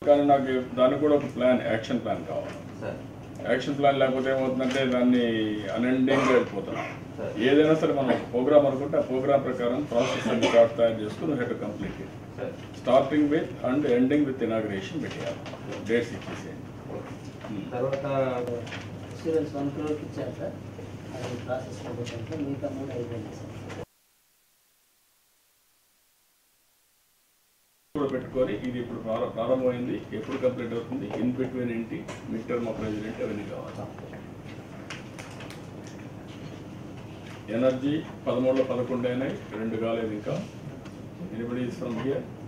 కానీ నాకు దానికి కూడా ఒక ప్లాన్ యాక్షన్ ప్లాన్ కావాలి సార్ యాక్షన్ ప్లాన్ లేకపోతే ఏమవుతుందంటే దాన్ని అన్ఎండింగ్గా వెళ్ళిపోతున్నాం Sir. ఏదైనా సరే మనం ప్రోగ్రామ్ అనుకుంటే ఆ ప్రోగ్రామ్ ప్రకారం ప్రాసెస్ అన్ని చార్ట్ తయారు చేసుకుని head complete sir starting with and ending with inauguration పెట్టేయాలి డేట్స్ ఇచ్చేసేయండి తర్వాత ఇన్సూరెన్స్ వన్ క్రోర్కి ఇచ్చారు సార్ అది ప్రాసెస్ ప్రభుత్వంలో మిగతా మూడు అయిపోయింది సార్ కూడా పెట్టుకొని ఇది ఇప్పుడు ప్రార- ప్రారంభమైంది ఎప్పుడు కంప్లీట్ అవుతుంది ఇన్ బిట్వీన్ ఏంటి మిడ్ టర్మ్ అప్రైజల్ ఏంటి అవన్నీ కావాలి ఎనర్జీ పదమూడులో పదకొండు అయినాయి రెండు కాలేదు ఇంకా ఎనిబడి ఫ్రమ్ హియర్